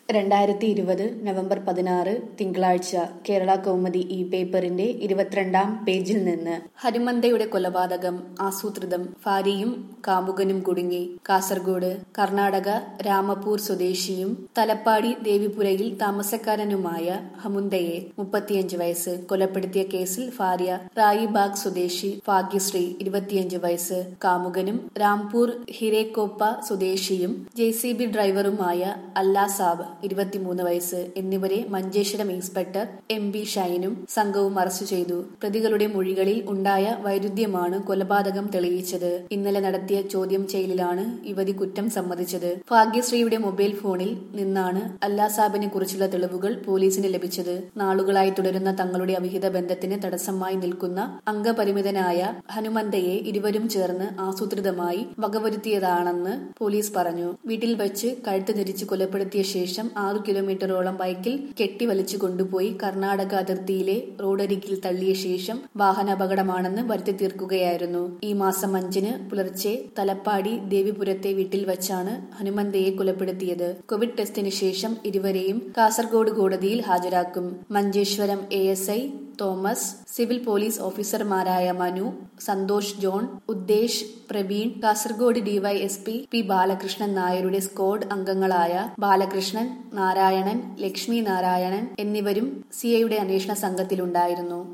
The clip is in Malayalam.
രണ്ടായിരത്തി ഇരുപത് നവംബർ പതിനാറ് തിങ്കളാഴ്ച കേരള കൗമുദി ഈ പേപ്പറിന്റെ ഇരുപത്തിരണ്ടാം പേജിൽ നിന്ന് ഹനുമന്തയുടെ കൊലപാതകം ആസൂത്രിതം ഭാര്യയും കാമുകനും കുടുങ്ങി കാസർഗോഡ് കർണാടക രാമപൂർ സ്വദേശിയും തലപ്പാടി ദേവിപുരയിൽ താമസക്കാരനുമായ ഹമുന്തയെ മുപ്പത്തിയഞ്ച് വയസ്സ് കൊലപ്പെടുത്തിയ കേസിൽ ഭാര്യ റായിബാഗ് സ്വദേശി ഭാഗ്യശ്രീ ഇരുപത്തിയഞ്ച് വയസ്സ് കാമുകനും രാംപൂർ ഹിരേക്കോപ്പ സ്വദേശിയും ജെ സി ബി ഡ്രൈവറുമായ അല്ലാസാബ് ഇരുപത്തിമൂന്ന് വയസ്സ് എന്നിവരെ മഞ്ചേശ്വരം ഇൻസ്പെക്ടർ എം ബി ഷൈനും സംഘവും അറസ്റ്റ് ചെയ്തു പ്രതികളുടെ മൊഴികളിൽ ഉണ്ടായ വൈരുദ്ധ്യമാണ് കൊലപാതകം തെളിയിച്ചത് ഇന്നലെ നടത്തിയ ചോദ്യം ചെയ്യലിലാണ് യുവതി കുറ്റം സമ്മതിച്ചത് ഭാഗ്യശ്രീയുടെ മൊബൈൽ ഫോണിൽ നിന്നാണ് അല്ലാസാബിനെ കുറിച്ചുള്ള തെളിവുകൾ പോലീസിന് ലഭിച്ചത് നാളുകളായി തുടരുന്ന തങ്ങളുടെ അവിഹിത ബന്ധത്തിന് തടസ്സമായി നിൽക്കുന്ന അംഗപരിമിതനായ ഹനുമന്തയെ ഇരുവരും ചേർന്ന് ആസൂത്രിതമായി വകവരുത്തിയതാണെന്ന് പോലീസ് പറഞ്ഞു വീട്ടിൽ വെച്ച് കഴുത്ത് ധരിച്ച് കൊലപ്പെടുത്തിയ ശേഷം ആറു കിലോമീറ്ററോളം ബൈക്കിൽ കെട്ടിവലിച്ചു കൊണ്ടുപോയി കർണാടക അതിർത്തിയിലെ റോഡരികിൽ തള്ളിയ ശേഷം വാഹനാപകടമാണെന്ന് വരുത്തി തീർക്കുകയായിരുന്നു ഈ മാസം അഞ്ചിന് പുലർച്ചെ തലപ്പാടി ദേവിപുരത്തെ വീട്ടിൽ വച്ചാണ് ഹനുമന്തയെ കൊലപ്പെടുത്തിയത് കോവിഡ് ടെസ്റ്റിന് ശേഷം ഇരുവരെയും കാസർഗോഡ് കോടതിയിൽ ഹാജരാക്കും Manjeshwaram A S I Thomas civil police ഓഫീസർമാരായ മനു സന്തോഷ് ജോൺ ഉദ്ദേശ് പ്രവീൺ കാസർഗോഡ് ഡിവൈഎസ്പി പി ബാലകൃഷ്ണൻ നായരുടെ സ്ക്വാഡ് അംഗങ്ങളായ ബാലകൃഷ്ണൻ നാരായണൻ ലക്ഷ്മി നാരായണൻ എന്നിവരും സിഐയുടെ അന്വേഷണ സംഘത്തിലുണ്ടായിരുന്നു